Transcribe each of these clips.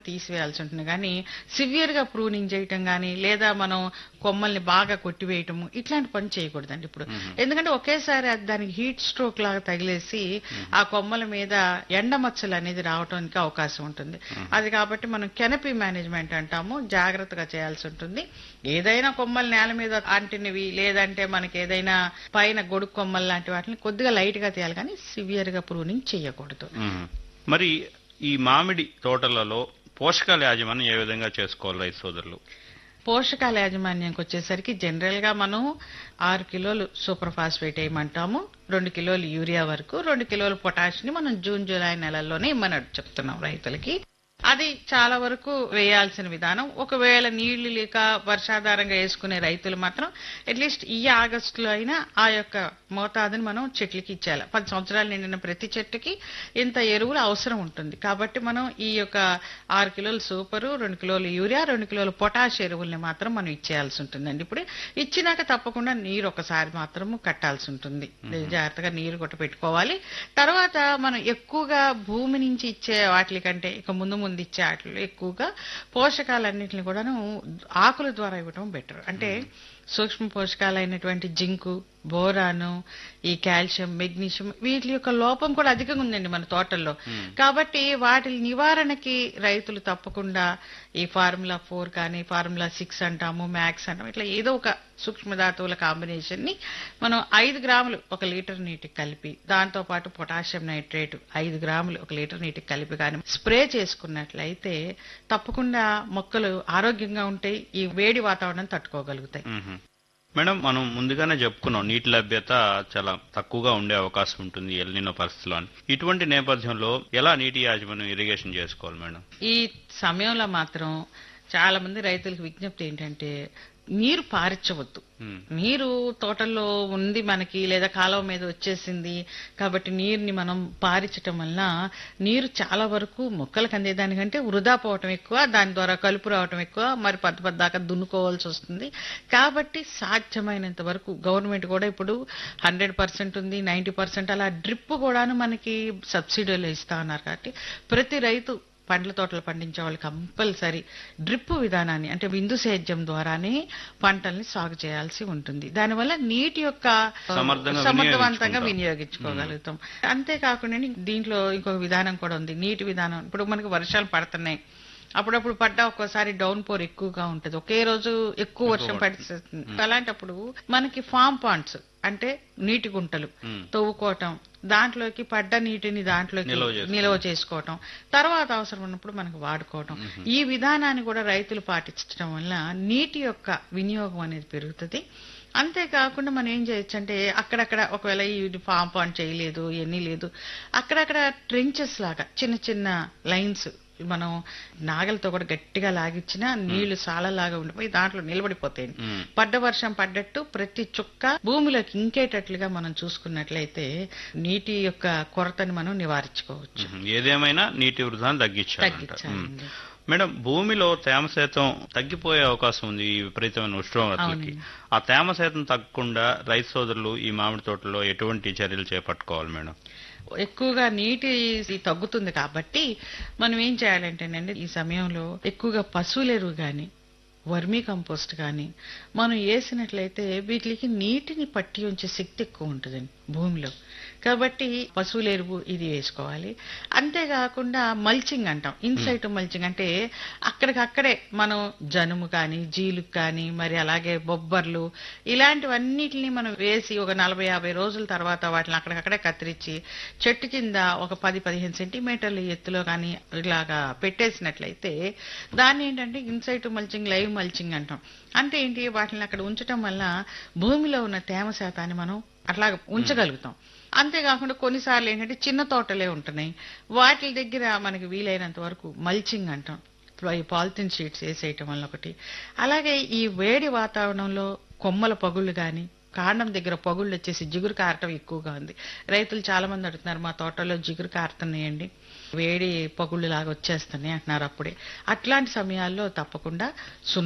తీసివేయాల్సి ఉంటుంది కానీ సివియర్ గా ప్రూనింగ్ చేయటం కానీ లేదా మనం కొమ్మల్ని బాగా కొట్టివేయటము ఇట్లాంటి పని చేయకూడదండి ఇప్పుడు ఎందుకంటే ఒకేసారి అది దానికి హీట్ స్ట్రోక్ లాగా తగిలేసి ఆ కొమ్మల మీద ఎండ మచ్చలు అనేది రావడానికి అవకాశం ఉంటుంది అది కాబట్టి మనం కెనపీ మేనేజ్మెంట్ అంటాము జాగ్రత్తగా చేయాల్సి ఉంటుంది ఏదైనా కొమ్మలు నేల మీద అంటినవి లేదంటే మనకి ఏదైనా పైన గొడుగు కొమ్మలు లాంటి వాటిని కొద్దిగా లైట్ గా తీయాలి కానీ సివియర్ గా ప్రూనింగ్ చేయకూడదు మ్మ్. మరి ఈ మామిడి తోటలలో పోషకాల యాజమాన్యం ఏ విధంగా చేసుకోవాలి రైతు సోదరులు పోషకాల యాజమాన్యానికి వచ్చేసరికి జనరల్ గా మనం ఆరు కిలోలు సూపర్ ఫాస్ఫేట్ వేయమంటాము రెండు కిలోలు యూరియా వరకు రెండు కిలోలు పొటాష్ ని మనం జూన్ జూలై నెలల్లోనే ఇమ్మని చెప్తున్నాం రైతులకి అది చాలా వరకు వేయాల్సిన విధానం ఒకవేళ నీళ్లు లేక వర్షాధారంగా వేసుకునే రైతులు మాత్రం అట్లీస్ట్ ఈ ఆగస్టులో అయినా ఆ యొక్క మోతాదుని మనం చెట్లకి ఇచ్చేయాలి పది సంవత్సరాలు నిండిన ప్రతి చెట్టుకి ఇంత ఎరువులు అవసరం ఉంటుంది కాబట్టి మనం ఈ యొక్క ఆరు కిలోలు సూపరు రెండు కిలోలు యూరియా రెండు కిలోలు పొటాష్ ఎరువుల్ని మాత్రం మనం ఇచ్చేయాల్సి ఉంటుందండి ఇప్పుడు ఇచ్చినాక తప్పకుండా నీరు ఒకసారి మాత్రము కట్టాల్సి ఉంటుంది జాగ్రత్తగా నీరు కొట్ట పెట్టుకోవాలి తర్వాత మనం ఎక్కువగా భూమి నుంచి ఇచ్చే వాటి కంటే ఇక ముందు ముందు ఇచ్చే వాటిలో ఎక్కువగా పోషకాలన్నింటిని కూడాను ఆకుల ద్వారా ఇవ్వడం బెటర్ అంటే సూక్ష్మ పోషకాలైనటువంటి జింకు బోరాను ఈ కాల్షియం మెగ్నీషియం వీటి యొక్క లోపం కూడా అధికంగా ఉందండి మన తోటల్లో కాబట్టి వాటి నివారణకి రైతులు తప్పకుండా ఈ ఫార్ములా ఫోర్ కానీ ఫార్ములా సిక్స్ అంటాము మ్యాక్స్ అంటాము ఇట్లా ఏదో ఒక సూక్ష్మధాతువుల కాంబినేషన్ ని మనం ఐదు గ్రాములు ఒక లీటర్ నీటికి కలిపి దాంతో పాటు పొటాషియం నైట్రేట్ ఐదు గ్రాములు ఒక లీటర్ నీటికి కలిపి కానీ స్ప్రే చేసుకున్నట్లయితే తప్పకుండా మొక్కలు ఆరోగ్యంగా ఉంటాయి ఈ వేడి వాతావరణం తట్టుకోగలుగుతాయి మ్మ్. మేడం మనం ముందుగానే చెప్పుకున్నాం నీటి లభ్యత చాలా తక్కువగా ఉండే అవకాశం ఉంటుంది ఎల్నినో పరిస్థితిలో అని ఇటువంటి నేపథ్యంలో ఎలా నీటి యాజమాన్యం ఇరిగేషన్ చేసుకోవాలి మేడం ఈ సమయంలో మాత్రం చాలా మంది రైతులకు విజ్ఞప్తి ఏంటంటే నీరు పారించవద్దు మ్మ్. నీరు తోటల్లో ఉంది మనకి లేదా కాలువ మీద వచ్చేసింది కాబట్టి నీరుని మనం పారించటం వల్ల నీరు చాలా వరకు మొక్కలకు అందేదానికంటే వృధా పోవటం ఎక్కువ దాని ద్వారా కలుపు రావటం ఎక్కువ మరి పెద్ద పెద్ద దాకా దున్నుకోవాల్సి వస్తుంది కాబట్టి సాధ్యమైనంత వరకు గవర్నమెంట్ కూడా ఇప్పుడు హండ్రెడ్ పర్సెంట్ ఉంది నైన్టీ పర్సెంట్ అలా డ్రిప్ కూడాను మనకి సబ్సిడీలు ఇస్తా ఉన్నారు కాబట్టి ప్రతి రైతు పండ్ల తోటలు పండించే వాళ్ళు కంపల్సరీ డ్రిప్ విధానాన్ని అంటే బిందు సేద్యం ద్వారానే పంటల్ని సాగు చేయాల్సి ఉంటుంది దానివల్ల నీటి యొక్క సమర్థంగా సమర్థవంతంగా వినియోగించుకుంటాం. వినియోగించుకోగలుగుతాం అంతేకాకుండా దీంట్లో ఇంకొక విధానం కూడా ఉంది నీటి విధానం ఇప్పుడు మనకి వర్షాలు పడుతున్నాయి అప్పుడప్పుడు పడ్డా ఒక్కోసారి డౌన్ పోర్ ఎక్కువగా ఉంటది ఒకే రోజు ఎక్కువ వర్షం పడిస్తుంది అలాంటప్పుడు మనకి ఫామ్ పాండ్స్ అంటే నీటి గుంటలు మ్మ్. తవ్వుకోవటం దాంట్లోకి పడ్డ నీటిని దాంట్లోకి నిల్వ చేసుకోవటం. నిల్వ చేసుకోవటం తర్వాత అవసరం ఉన్నప్పుడు మనకు వాడుకోవటం ఈ విధానాన్ని కూడా రైతులు పాటించడం వల్ల నీటి యొక్క వినియోగం అనేది పెరుగుతుంది అంతేకాకుండా మనం ఏం చేయొచ్చు అంటే అక్కడక్కడ ఒకవేళ ఈ ఫామ్ పాండ్ చేయలేదు ఎన్ని లేదు అక్కడక్కడ ట్రెంచెస్ లాగా చిన్న చిన్న లైన్స్ మనం నాగలతో కూడా గట్టిగా లాగిచ్చినా నీళ్లు సాలలాగా ఉండిపోయి దాంట్లో నిలబడిపోతాయి మ్మ్. పడ్డ వర్షం పడ్డట్టు ప్రతి చుక్క భూమిలోకి ఇంకేటట్లుగా మనం చూసుకున్నట్లయితే నీటి యొక్క కొరతని మనం నివారించుకోవచ్చు మ్మ్. ఏదేమైనా నీటి వృధాన్ని తగ్గించాలంట మ్మ్. తగ్గించాలండి మేడం భూమిలో తేమ శాతం తగ్గిపోయే అవకాశం ఉంది ఈ విపరీతమైన ఉష్ణోగ్రతలకి అవును. ఆ తేమ శాతం తగ్గకుండా రైతు సోదరులు ఈ మామిడి తోటలో ఎటువంటి చర్యలు చేపట్టుకోవాలి మేడం ఎక్కువగా నీటి ఇది తగ్గుతుంది కాబట్టి మనం ఏం చేయాలంటేనండి ఈ సమయంలో ఎక్కువగా పశువుల ఎరువు గాని వర్మీ కంపోస్ట్ కానీ మనం వేసినట్లయితే వీటికి నీటిని పట్టి ఉంచే శక్తి ఎక్కువ ఉంటుందండి భూమిలో కాబట్టి పశువుల ఎరువు ఇది వేసుకోవాలి అంతేకాకుండా మల్చింగ్ అంటాం ఇన్సైట్ మల్చింగ్ అంటే అక్కడికక్కడే మనం జనుము కానీ జీలుకు కానీ మరి అలాగే బొబ్బర్లు ఇలాంటివన్నిటిని మనం వేసి ఒక నలభై యాభై రోజుల తర్వాత వాటిని అక్కడికక్కడే కత్తిరించి చెట్టు కింద ఒక పది పదిహేను సెంటీమీటర్ల ఎత్తులో కానీ ఇలాగా పెట్టేసినట్లయితే దాన్ని ఏంటంటే ఇన్సైట్ మల్చింగ్ లైవ్ మల్చింగ్ అంటాం అంటే ఏంటి వాటిని అక్కడ ఉంచటం వల్ల భూమిలో ఉన్న తేమ శాతాన్ని మనం అట్లా ఉంచగలుగుతాం అంతేకాకుండా కొన్నిసార్లు ఏంటంటే చిన్న తోటలే ఉంటున్నాయి వాటి దగ్గర మనకి వీలైనంత వరకు మల్చింగ్ అంటాం ఇప్పుడు ఈ పాలిథిన్ షీట్స్ వేసేయటం వల్ల ఒకటి అలాగే ఈ వేడి వాతావరణంలో కొమ్మల పగుళ్ళు కానీ కాండం దగ్గర పగుళ్ళు వచ్చేసి జిగురు కారటం ఎక్కువగా ఉంది రైతులు చాలా మంది అడుగుతున్నారు మా తోటలో జిగురు కారుతున్నాయండి వేడి పగుళ్ళు లాగా వచ్చేస్తున్నాయి అంటున్నారు అప్పుడే అట్లాంటి సమయాల్లో తప్పకుండా సున్నం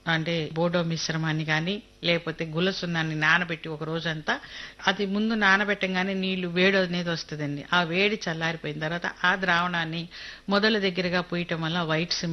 అంటే బోడో మిశ్రమాన్ని కానీ లేకపోతే గులసున్నాన్ని నానబెట్టి ఒక రోజంతా అది ముందు నానబెట్టంగానే నీళ్లు వేడి అనేది వస్తుందండి ఆ వేడి చల్లారిపోయిన తర్వాత ఆ ద్రావణాన్ని మొదల దగ్గరగా పోయటం వల్ల వైట్ సిమ్